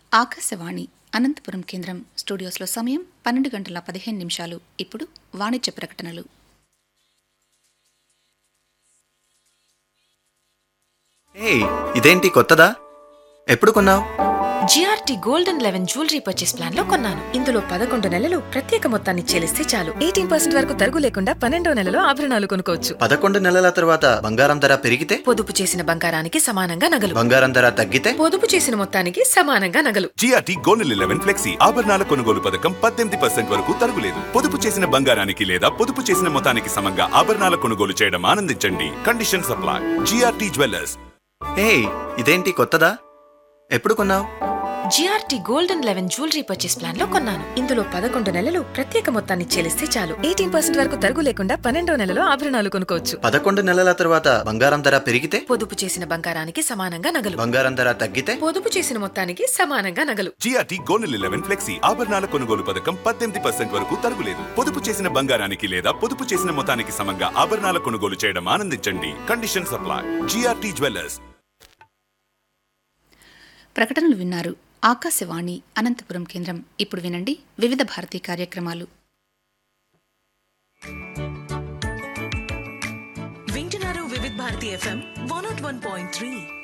ఆకాశవాణి అనంతపురం కేంద్రం స్టూడియోస్లో సమయం పన్నెండు గంటల పదిహేను నిమిషాలు ఇప్పుడు వాణిజ్య ప్రకటనలు ఏయ్ ఇదేంటి కొత్తదా ఎప్పుడు కొన్నావు GRT gold and eleven jewellery purchase plan లో కొన్నాను ఇందులో పదకొండు నెలలు ప్రత్యేక మొత్తాన్ని చెల్లిస్తే చాలు ఎయిటీన్ పర్సెంట్ వరకు తరుగు లేకుండా పన్నెండో నెలలో ఆభరణాలు కొనుక్కోవచ్చు పదకొండు నెలల తర్వాత బంగారం ధర పెరిగితే పొదుపు చేసిన బంగారానికి సమానంగా నగలు బంగారం ధర తగ్గితే పొదుపు చేసిన మొత్తానికి సమానంగా నగలు జిఆర్టీ గోల్డ్ లెవెన్ ఫ్లెక్సీ ఆభరణాల కొనుగోలు పథకం పద్దెనిమిది పర్సెంట్ వరకు తరుగులేదు పొదుపు చేసిన బంగారానికి లేదా పొదుపు చేసిన మొత్తానికి సమంగా ఆభరణాల కొనుగోలు చేయడం ఆనందించండి కండిషన్ సప్లై జిఆర్టీ జ్యువెలర్స్ ఏయ్ ఇదేంటి కొత్తదా ఎప్పుడు కొన్నావు GRT gold and eleven jewellery purchase plan లో కొన్నాను ఇందులో పదకొండు నెలలు ప్రత్యేక మొత్తాన్ని చెల్లిస్తే చాలు ఎయిటీన్ పర్సెంట్ వరకు తరుగు లేకుండా పన్నెండో నెలలో ఆభరణాలు కొనుక్కోవచ్చు పదకొండు నెలల తర్వాత బంగారం ధర పెరిగితే పొదుపు చేసిన బంగారానికి సమానంగా నగలు బంగారం ధర తగ్గితే పొదుపు చేసిన మొత్తానికి సమానంగా నగలు జిఆర్టీ గోల్డ్ లెవెన్ ఫ్లెక్సీ ఆభరణాల కొనుగోలు పథకం పద్దెనిమిది పర్సెంట్ వరకు తరుగులేదు పొదుపు చేసిన బంగారానికి లేదా పొదుపు చేసిన మొత్తానికి సమంగా ఆభరణాల కొనుగోలు చేయడం ఆనందించండి కండిషన్ సప్లై జిఆర్టీ జ్యువెలర్స్ ప్రకటనలు విన్నారు ఆకాశవాణి అనంతపురం కేంద్రం ఇప్పుడు వినండి వివిధ భారతీ కార్యక్రమాలు వింటున్నారు Vividh Bharati FM one nought one point three